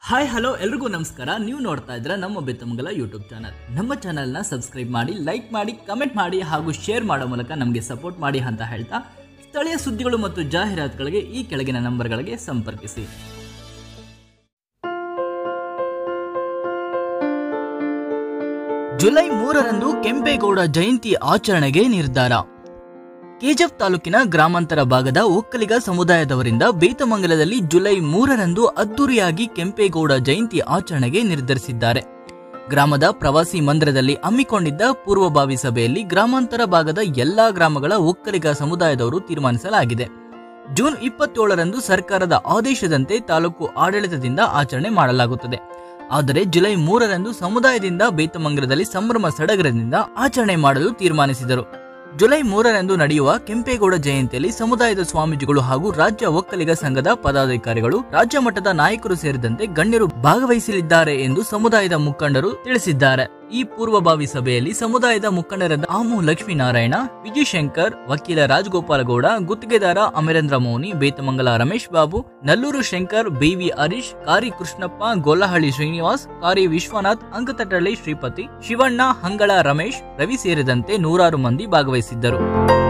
hi hello ಎಲ್ರಿಗೂ ನಮಸ್ಕಾರ ನೀವು ನೋಡ್ತಾ ಇದ್ರ ನಮ್ಮ ಬೆತ್ತಮಂಗಲ ಯೂಟ್ಯೂಬ್ ಚಾನಲ್ ನಮ್ಮ ಚಾನಲ್ನ ಸಬ್ಸ್ಕ್ರೈಬ್ ಮಾಡಿ ಲೈಕ್ ಮಾಡಿ ಕಮೆಂಟ್ ಮಾಡಿ ಹಾಗೂ ಶೇರ್ ಮಾಡೋ ಮೂಲಕ ನಮಗೆ ಸಪೋರ್ಟ್ ಮಾಡಿ ಅಂತ ಹೇಳ್ತಾ ಸ್ಥಳೀಯ ಸುದ್ದಿಗಳು ಮತ್ತು ಜಾಹೀರಾತುಗಳಿಗೆ ಈ ಕೆಳಗಿನ ನಂಬರ್ಗಳಿಗೆ ಸಂಪರ್ಕಿಸಿ ಜುಲೈ ಮೂರರಂದು ಕೆಂಪೇಗೌಡ ಜಯಂತಿ ಆಚರಣೆಗೆ ನಿರ್ಧಾರ ಕೆಜೆಫ್ ತಾಲೂಕಿನ ಗ್ರಾಮಾಂತರ ಭಾಗದ ಒಕ್ಕಲಿಗ ಸಮುದಾಯದವರಿಂದ ಬೇತಮಂಗಲದಲ್ಲಿ ಜುಲೈ ಮೂರರಂದು ಅದ್ದೂರಿಯಾಗಿ ಕೆಂಪೇಗೌಡ ಜಯಂತಿ ಆಚರಣೆಗೆ ನಿರ್ಧರಿಸಿದ್ದಾರೆ ಗ್ರಾಮದ ಪ್ರವಾಸಿ ಮಂದಿರದಲ್ಲಿ ಹಮ್ಮಿಕೊಂಡಿದ್ದ ಪೂರ್ವಭಾವಿ ಸಭೆಯಲ್ಲಿ ಗ್ರಾಮಾಂತರ ಭಾಗದ ಎಲ್ಲಾ ಗ್ರಾಮಗಳ ಒಕ್ಕಲಿಗ ಸಮುದಾಯದವರು ತೀರ್ಮಾನಿಸಲಾಗಿದೆ ಜೂನ್ ಇಪ್ಪತ್ತೇಳರಂದು ಸರ್ಕಾರದ ಆದೇಶದಂತೆ ತಾಲೂಕು ಆಡಳಿತದಿಂದ ಆಚರಣೆ ಮಾಡಲಾಗುತ್ತದೆ ಆದರೆ ಜುಲೈ ಮೂರರಂದು ಸಮುದಾಯದಿಂದ ಬೇತಮಂಗಲದಲ್ಲಿ ಸಂಭ್ರಮ ಸಡಗರದಿಂದ ಆಚರಣೆ ಮಾಡಲು ತೀರ್ಮಾನಿಸಿದರು ಜುಲೈ ಮೂರರಂದು ನಡೆಯುವ ಕೆಂಪೇಗೌಡ ಜಯಂತಿಯಲ್ಲಿ ಸಮುದಾಯದ ಸ್ವಾಮೀಜಿಗಳು ಹಾಗೂ ರಾಜ್ಯ ಒಕ್ಕಲಿಗ ಸಂಘದ ಪದಾಧಿಕಾರಿಗಳು ರಾಜ್ಯ ಮಟ್ಟದ ನಾಯಕರು ಸೇರಿದಂತೆ ಗಣ್ಯರು ಭಾಗವಹಿಸಲಿದ್ದಾರೆ ಎಂದು ಸಮುದಾಯದ ಮುಖಂಡರು ತಿಳಿಸಿದ್ದಾರೆ ಈ ಪೂರ್ವಭಾವಿ ಸಭೆಯಲ್ಲಿ ಸಮುದಾಯದ ಮುಖಂಡರಾದ ಆಮು ಲಕ್ಷ್ಮೀನಾರಾಯಣ ವಿಜಯ್ ಶಂಕರ್ ವಕೀಲ ರಾಜಗೋಪಾಲ ಗೌಡ ಗುತ್ತಿಗೆದಾರ ಅಮರೇಂದ್ರ ಮೌನಿ ಬೇತಮಂಗಲ ರಮೇಶ್ ಬಾಬು ನಲ್ಲೂರು ಶಂಕರ್ ಬಿವಿ ಹರೀಶ್ ಕಾರಿ ಕೃಷ್ಣಪ್ಪ ಗೊಲ್ಲಹಳ್ಳಿ ಶ್ರೀನಿವಾಸ್ ಕಾರಿ ವಿಶ್ವನಾಥ್ ಅಂಕತಟ್ಟಳ್ಳಿ ಶ್ರೀಪತಿ ಶಿವಣ್ಣ ಹಂಗಳ ರಮೇಶ್ ರವಿ ಸೇರಿದಂತೆ ನೂರಾರು ಮಂದಿ ಭಾಗವಹಿಸಿದ್ದರು